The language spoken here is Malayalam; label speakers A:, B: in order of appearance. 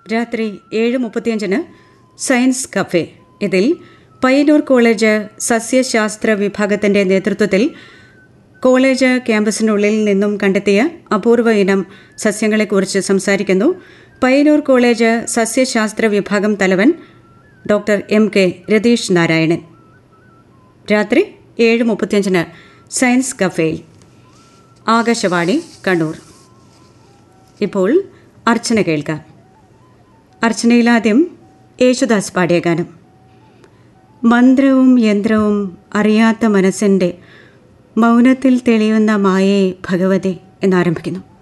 A: രാത്രി ഏഴ് മുപ്പത്തിയഞ്ചിന് സയൻസ് കഫേ ഇതിൽ പയ്യന്നൂർ കോളേജ് സസ്യശാസ്ത്ര വിഭാഗത്തിന്റെ നേതൃത്വത്തിൽ കോളേജ് ക്യാമ്പസിനുള്ളിൽ നിന്നും കണ്ടെത്തിയ അപൂർവ ഇനം സസ്യങ്ങളെക്കുറിച്ച് സംസാരിക്കുന്നു പയ്യന്നൂർ കോളേജ് സസ്യശാസ്ത്ര വിഭാഗം തലവൻ doctor M K Rateesh Narayanan രാത്രി ഏഴ് മുപ്പത്തിയഞ്ചിന് സയൻസ് കഫേയിൽ ആകാശവാണി കണ്ണൂർ ഇപ്പോൾ അർച്ചന കേൾക്കാം അർച്ചനയിലാദ്യം യേശുദാസ് പാടിയ ഗാനം മന്ത്രവും യന്ത്രവും അറിയാത്ത മനസ്സിൻ്റെ മൗനത്തിൽ തെളിയുന്ന മായേ ഭഗവതി എന്നാരംഭിക്കുന്നു